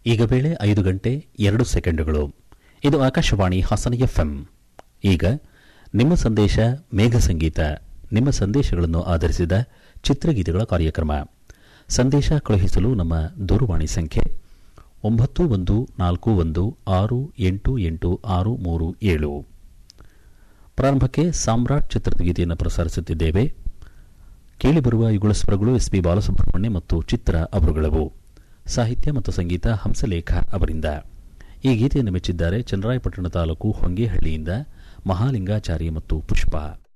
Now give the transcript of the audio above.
ಈಗ ವೇಳೆ ಐದು ಗಂಟೆ ಎರಡು ಸೆಕೆಂಡುಗಳು ಇದು ಆಕಾಶವಾಣಿ ಹಾಸನ ಎಫ್ಎಂ ಈಗ ನಿಮ್ಮ ಸಂದೇಶ ಮೇಘ ಸಂಗೀತ ನಿಮ್ಮ ಸಂದೇಶಗಳನ್ನು ಆಧರಿಸಿದ ಚಿತ್ರಗೀತೆಗಳ ಕಾರ್ಯಕ್ರಮ ಸಂದೇಶ ಕಳುಹಿಸಲು ನಮ್ಮ ದೂರವಾಣಿ ಸಂಖ್ಯೆ ಒಂಬತ್ತು ಒಂದು ನಾಲ್ಕು ಒಂದು ಆರು ಎಂಟು ಎಂಟು ಆರು ಮೂರು ಏಳು ಪ್ರಾರಂಭಕ್ಕೆ ಸಾಮ್ರಾಟ್ ಚಿತ್ರದ ಗೀತೆಯನ್ನು ಪ್ರಸಾರಿಸುತ್ತಿದ್ದೇವೆ ಕೇಳಿಬರುವ ಯುಗಳ ಸ್ವರಗಳು ಎಸ್ ಪಿ ಬಾಲಸುಬ್ರಹ್ಮಣ್ಯ ಮತ್ತು ಚಿತ್ರ ಅವರುಗಳವು ಸಾಹಿತ್ಯ ಮತ್ತು ಸಂಗೀತ ಹಂಸಲೇಖ ಅವರಿಂದ ಈ ಗೀತೆಯನ್ನು ಮೆಚ್ಚಿದ್ದಾರೆ ಚನ್ನರಾಯಪಟ್ಟಣ ತಾಲೂಕು ಹೊಂಗೇಹಳ್ಳಿಯಿಂದ ಮಹಾಲಿಂಗಾಚಾರಿ ಮತ್ತು ಪುಷ್ಪ